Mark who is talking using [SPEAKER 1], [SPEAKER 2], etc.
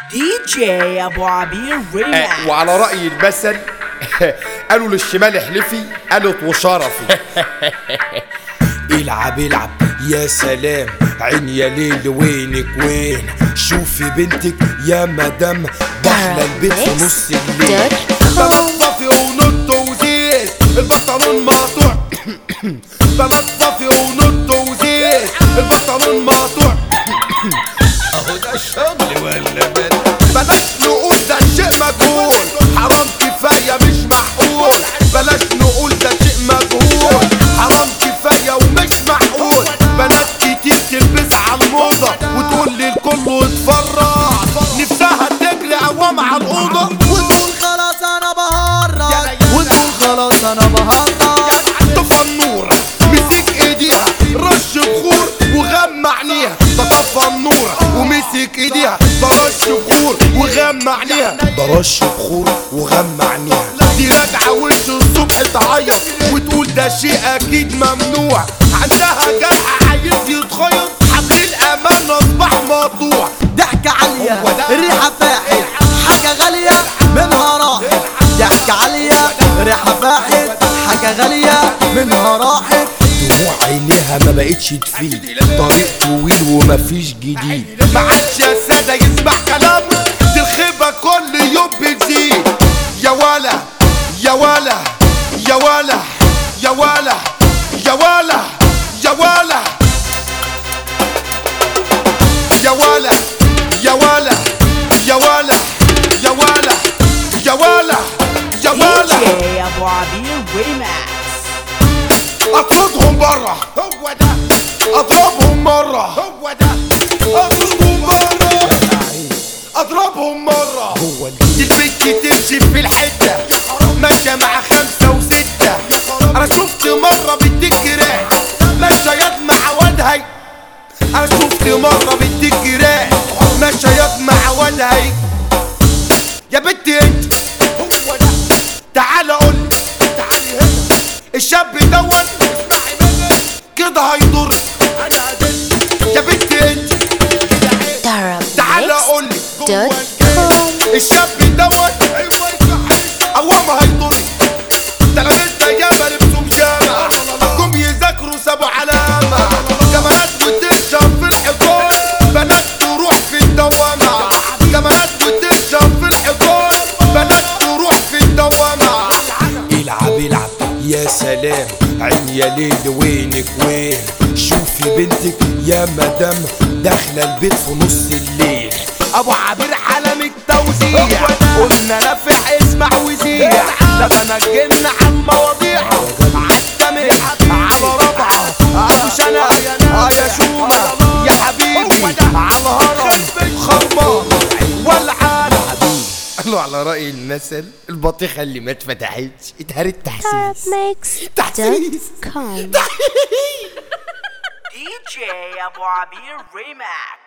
[SPEAKER 1] دي جي ابو عبير ريماكس
[SPEAKER 2] آه، وعلى رأي المثل قالوا للشمال احلفي قالت وشرفي
[SPEAKER 3] العب العب يا سلام عين يا ليل وينك وين شوفي بنتك يا مدام داخله البيت في نص الليل
[SPEAKER 2] بلطفي ونط وزيد البنطلون مقطوع بلطفي ونط وزيد البنطلون مقطوع اهو ده الشغل ولا بلاش نقول ده شيء مجهول حرام كفايه مش معقول بلاش نقول ده شيء مجهول حرام كفايه ومش معقول بنات كتير تلبس على الموضه وتقول لي الكل اتفرج نفسها تجري عوام على الاوضه
[SPEAKER 4] وتقول خلاص انا بهرج
[SPEAKER 2] يا-
[SPEAKER 4] وتقول خلاص انا بهرج
[SPEAKER 2] طفى النور مسك ايديها رش بخور وغمى عينيها ده طفى النور ومسك ايديها ده رش بخور وغمى عينيها
[SPEAKER 3] ده رش بخور وغمى عينيها
[SPEAKER 2] دي راجعه وش الصبح تعيط وتقول ده شيء اكيد ممنوع عندها جرح عايز يتخيط حبل الامان اصبح مقطوع
[SPEAKER 4] ضحكة عالية
[SPEAKER 2] هو ده.
[SPEAKER 4] ريحة فاحت حاجة غالية منها راحت ضحكة عالية ريحة فاحت حاجة غالية منها راحت
[SPEAKER 3] دموع عينيها ما بقتش تفيد طريق طويل ومفيش جديد
[SPEAKER 2] ما عادش يا سادة يسمع كلام دي الخيبة كل يوم بتزيد يا ولا يا ولا يا ولا يا ولا يا ولا يا ولا يا ولا يا ولا يا ولا يا ولا يا ولا يا
[SPEAKER 1] دي
[SPEAKER 2] ولا
[SPEAKER 1] جي ابو عبير ريماكس
[SPEAKER 2] اطردهم برا هو ده اضربهم مرة هو ده اطردهم برا اضربهم مرة
[SPEAKER 3] هو ده.
[SPEAKER 2] دي البنت تمشي في الحتة ماشية مع خمسة وستة انا شفت مرة بنت الجيران ماشية يد مع وادهي انا شفت مرة بنت الجيران ماشية يد مع وادهي يا بنت انت هو ده تعالى قول تعالي هنا الشاب دوت كده هيضر يا بنت انت تعالى قول لي الشاب دوت عوام هيضر تلاميذنا ياما لبسهم جامع جم يذاكروا سابوا علامة جمالات وتشرب في الحيطان بنات تروح في الدوامة جمالات وتشرب في الحيطان بنات تروح في الدوامة
[SPEAKER 3] العب العب يا سلام عين يا ليل وينك وين شوفي بنتك يا مدام داخله البيت في نص الليل
[SPEAKER 2] ابو عبير حلم التوزيع قلنا نافع اسمع وزيع ده بنجمنا على المواضيع عالسمع على ربعه ابو شنب اه يا شومه يا حبيبي على الهرم خربان والعالم قالوا على رأي المثل البطيخة اللي ما اتفتحتش اتهرت تحسيس تحسيس
[SPEAKER 5] Arabmix.com
[SPEAKER 1] دي جي ابو عبير ريماكس